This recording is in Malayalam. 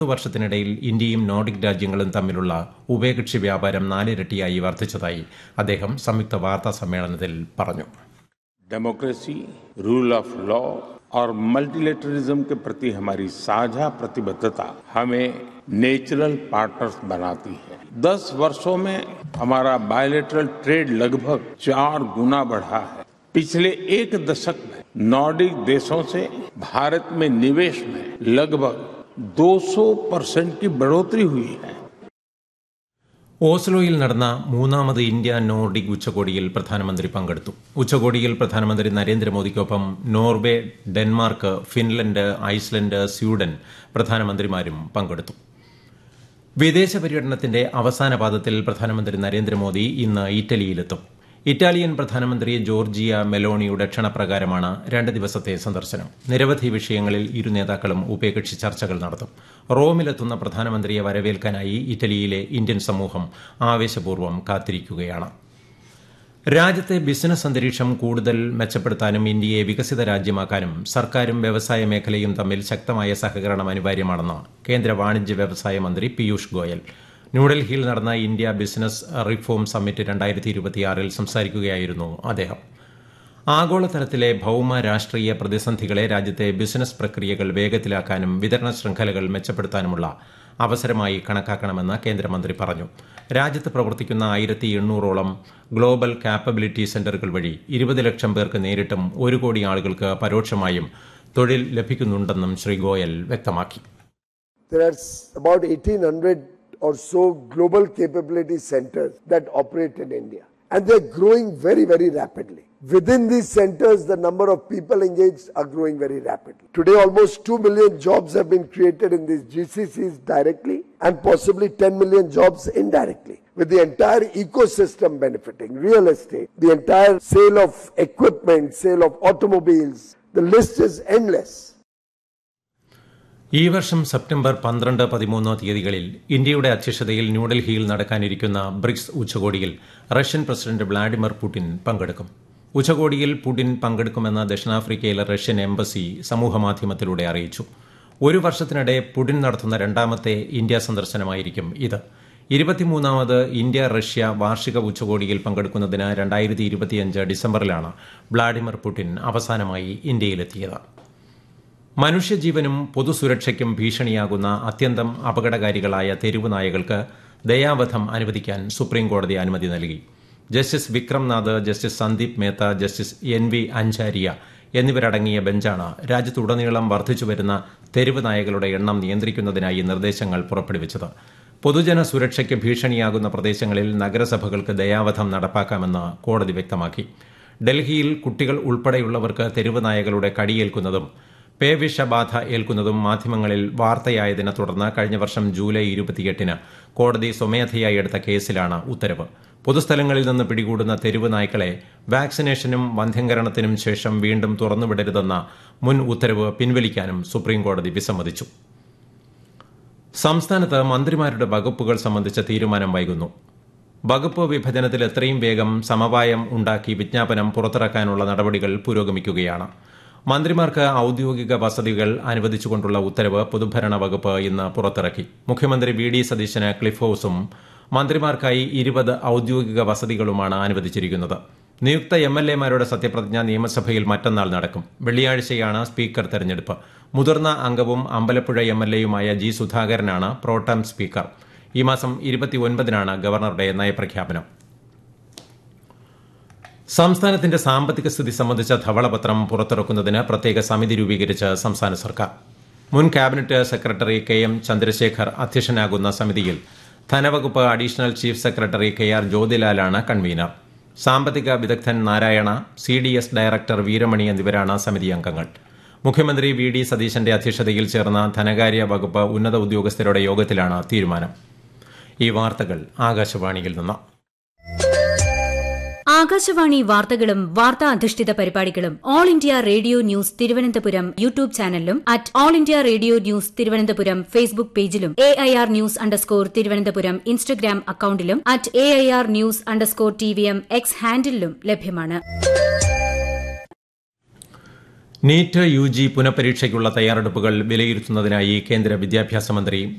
വർഷത്തിനിടയിൽ ഇന്ത്യയും നോർഡിക് രാജ്യങ്ങളും തമ്മിലുള്ള ഉഭയകക്ഷി വ്യാപാരം നാലിരട്ടിയായി വർദ്ധിച്ചതായി അദ്ദേഹം സംയുക്ത വാർത്താ സമ്മേളനത്തിൽ പറഞ്ഞു डेमोक्रेसी रूल ऑफ लॉ और मल्टीलेटरिज्म के प्रति हमारी साझा प्रतिबद्धता हमें नेचुरल पार्टनर्स बनाती है दस वर्षों में हमारा बायोलेटरल ट्रेड लगभग चार गुना बढ़ा है पिछले एक दशक में नॉर्डिक देशों से भारत में निवेश में लगभग 200 परसेंट की बढ़ोतरी हुई है ഓസ്ലോയിൽ നടന്ന മൂന്നാമത് ഇന്ത്യ നോർഡിക് ഉച്ചകോടിയിൽ പ്രധാനമന്ത്രി പങ്കെടുത്തു ഉച്ചകോടിയിൽ പ്രധാനമന്ത്രി നരേന്ദ്രമോദിക്കൊപ്പം Norway Denmark Finland Iceland Sweden പ്രധാനമന്ത്രിമാരും പങ്കെടുത്തു വിദേശ പര്യടനത്തിന്റെ അവസാന പാദത്തിൽ പ്രധാനമന്ത്രി നരേന്ദ്രമോദി ഇന്ന് ഇറ്റലിയിലെത്തും ഇറ്റാലിയൻ പ്രധാനമന്ത്രി ജോർജിയ മെലോണിയുടെ ക്ഷണപ്രകാരമാണ് രണ്ട് ദിവസത്തെ സന്ദർശനം നിരവധി വിഷയങ്ങളിൽ ഇരു നേതാക്കളും ഉഭയകക്ഷി ചർച്ചകൾ നടത്തും റോമിലെത്തുന്ന പ്രധാനമന്ത്രിയെ വരവേൽക്കാനായി ഇറ്റലിയിലെ ഇന്ത്യൻ സമൂഹം ആവേശപൂർവ്വം കാത്തിരിക്കുകയാണ് രാജ്യത്തെ ബിസിനസ് അന്തരീക്ഷം കൂടുതൽ മെച്ചപ്പെടുത്താനും ഇന്ത്യയെ വികസിത രാജ്യമാക്കാനും സർക്കാരും വ്യവസായ മേഖലയും തമ്മിൽ ശക്തമായ സഹകരണം അനിവാര്യമാണെന്ന് കേന്ദ്ര വാണിജ്യ വ്യവസായ മന്ത്രി പീയൂഷ് ഗോയൽ ന്യൂഡൽഹിയിൽ നടന്ന ഇന്ത്യ ബിസിനസ് റിഫോം സമ്മിറ്റ് രണ്ടായിരത്തി ഇരുപത്തിയാറിൽ സംസാരിക്കുകയായിരുന്നു അദ്ദേഹം ആഗോളതലത്തിലെ ഭൌമ രാഷ്ട്രീയ പ്രതിസന്ധികളെ രാജ്യത്തെ ബിസിനസ് പ്രക്രിയകൾ വേഗത്തിലാക്കാനും വിതരണ ശൃംഖലകൾ മെച്ചപ്പെടുത്താനുമുള്ള അവസരമായി കണക്കാക്കണമെന്ന് കേന്ദ്രമന്ത്രി പറഞ്ഞു രാജ്യത്ത് പ്രവർത്തിക്കുന്ന ആയിരത്തി എണ്ണൂറോളം ഗ്ലോബൽ കാപ്പബിലിറ്റി സെന്ററുകൾ വഴി ഇരുപത് ലക്ഷം പേർക്ക് നേരിട്ടും ഒരു കോടി ആളുകൾക്ക് പരോക്ഷമായും തൊഴിൽ ലഭിക്കുന്നുണ്ടെന്നും ശ്രീ ഗോയൽ വ്യക്തമാക്കി There are about 1800 or so global capability centers that operate in India. And they're growing very, very rapidly. Within these centers, the number of people engaged are growing very rapidly. Today, almost 2 million jobs have been created in these GCCs directly and possibly 10 million jobs indirectly. With the entire ecosystem benefiting, real estate, the entire sale of equipment, sale of automobiles, the list is endless. ഈ വർഷം സെപ്റ്റംബർ പന്ത്രണ്ട് പതിമൂന്ന് തീയതികളിൽ ഇന്ത്യയുടെ അധ്യക്ഷതയിൽ ന്യൂഡൽഹിയിൽ നടക്കാനിരിക്കുന്ന ബ്രിക്സ് ഉച്ചകോടിയിൽ റഷ്യൻ പ്രസിഡന്റ് വ്ളാഡിമിർ പുടിൻ പങ്കെടുക്കും ഉച്ചകോടിയിൽ പുടിൻ പങ്കെടുക്കുമെന്ന് ദക്ഷിണാഫ്രിക്കയിലെ റഷ്യൻ എംബസി സമൂഹമാധ്യമത്തിലൂടെ അറിയിച്ചു ഒരു വർഷത്തിനിടെ പുടിൻ നടത്തുന്ന രണ്ടാമത്തെ ഇന്ത്യ സന്ദർശനമായിരിക്കും ഇത് ഇരുപത്തിമൂന്നാമത് ഇന്ത്യ റഷ്യ വാർഷിക ഉച്ചകോടിയിൽ പങ്കെടുക്കുന്നതിന് രണ്ടായിരത്തി ഇരുപത്തിയഞ്ച് ഡിസംബറിലാണ് വ്ളാഡിമിർ പുടിൻ അവസാനമായി ഇന്ത്യയിലെത്തിയത് മനുഷ്യജീവനും പൊതുസുരക്ഷയ്ക്കും ഭീഷണിയാകുന്ന അത്യന്തം അപകടകാരികളായ തെരുവ് നായകൾക്ക് ദയാവധം അനുവദിക്കാൻ സുപ്രീംകോടതി അനുമതി നൽകി justice Vikram Nath justice Sandeep Mehta justice N V Anjaria എന്നിവരടങ്ങിയ ബെഞ്ചാണ് രാജ്യത്തുടനീളം വർദ്ധിച്ചുവരുന്ന തെരുവ് നായകളുടെ എണ്ണം നിയന്ത്രിക്കുന്നതിനായി നിർദ്ദേശങ്ങൾ പുറപ്പെടുവിച്ചത് പൊതുജന സുരക്ഷയ്ക്ക് ഭീഷണിയാകുന്ന പ്രദേശങ്ങളിൽ നഗരസഭകൾക്ക് ദയാവധം നടപ്പാക്കാമെന്ന് കോടതി വ്യക്തമാക്കി ഡൽഹിയിൽ കുട്ടികൾ ഉൾപ്പെടെയുള്ളവർക്ക് തെരുവ് നായകളുടെ കടിയേൽക്കുന്നതും പേവിഷബാധ ഏൽക്കുന്നതും മാധ്യമങ്ങളിൽ വാർത്തയായതിനെ തുടർന്ന് കഴിഞ്ഞ വർഷം ജൂലൈ ഇരുപത്തിയെട്ടിന് കോടതി സ്വമേധയായി എടുത്ത കേസിലാണ് ഉത്തരവ് പൊതുസ്ഥലങ്ങളിൽ നിന്ന് പിടികൂടുന്ന തെരുവ് നായ്ക്കളെ വാക്സിനേഷനും വന്ധ്യംകരണത്തിനും ശേഷം വീണ്ടും തുറന്നുവിടരുതെന്ന മുൻ ഉത്തരവ് പിൻവലിക്കാനും സുപ്രീംകോടതി വിസമ്മതിച്ചു സംസ്ഥാനത്ത് മന്ത്രിമാരുടെ വകുപ്പുകൾ സംബന്ധിച്ച തീരുമാനം വൈകുന്നു വകുപ്പ് വിഭജനത്തിൽ എത്രയും വേഗം സമവായം ഉണ്ടാക്കി വിജ്ഞാപനം പുറത്തിറക്കാനുള്ള നടപടികൾ പുരോഗമിക്കുകയാണ് മന്ത്രിമാർക്ക് ഔദ്യോഗിക വസതികൾ അനുവദിച്ചുകൊണ്ടുള്ള ഉത്തരവ് പൊതുഭരണ വകുപ്പ് ഇന്ന് പുറത്തിറക്കി മുഖ്യമന്ത്രി വി ഡി സതീശന് ക്ലിഫ് ഹൌസും മന്ത്രിമാർക്കായി ഇരുപത് ഔദ്യോഗിക വസതികളുമാണ് അനുവദിച്ചിരിക്കുന്നത് നിയുക്ത എം എൽ എമാരുടെ സത്യപ്രതിജ്ഞ നിയമസഭയിൽ മറ്റന്നാൾ നടക്കും വെള്ളിയാഴ്ചയാണ് സ്പീക്കർ തെരഞ്ഞെടുപ്പ് മുതിർന്ന അംഗവും അമ്പലപ്പുഴ എം എൽ എയുമായ ജി സുധാകരനാണ് പ്രോട്ടം സ്പീക്കർ ഈ മാസം ഇരുപത്തിയൊൻപതിനാണ് ഗവർണറുടെ നയപ്രഖ്യാപനം സംസ്ഥാനത്തിന്റെ സാമ്പത്തിക സ്ഥിതി സംബന്ധിച്ച ധവളപത്രം പുറത്തിറക്കുന്നതിന് പ്രത്യേക സമിതി രൂപീകരിച്ച് സംസ്ഥാന സർക്കാർ മുൻ cabinet secretary K M Chandrasekhar അധ്യക്ഷനാകുന്ന സമിതിയിൽ ധനവകുപ്പ് additional chief secretary K R ജ്യോതിലാലാണ് കൺവീനർ സാമ്പത്തിക വിദഗ്ധൻ Narayana C D S director Veeramani എന്നിവരാണ് സമിതി അംഗങ്ങൾ മുഖ്യമന്ത്രി വി ഡി സതീശന്റെ അധ്യക്ഷതയിൽ ചേർന്ന ധനകാര്യ വകുപ്പ് ഉന്നത ഉദ്യോഗസ്ഥരുടെ യോഗത്തിലാണ് തീരുമാനം ഈ വാർത്തകൾ ആകാശവാണിയിൽ നിന്ന് ആകാശവാണി വാർത്തകളും വാർത്താ അധിഷ്ഠിത പരിപാടികളും All India Radio News Thiruvananthapuram YouTube ചാനലിലും at All India Radio News Thiruvananthapuram Facebook പേജിലും A I R news underscore Thiruvananthapuram Instagram അക്കൌണ്ടിലും at A I R news underscore T V M X ഹാൻഡിലും ലഭ്യമാണ് നീറ്റ് യു ജി പുനഃപരീക്ഷയ്ക്കുള്ള തയ്യാറെടുപ്പുകൾ വിലയിരുത്തുന്നതിനായി കേന്ദ്ര വിദ്യാഭ്യാസ മന്ത്രി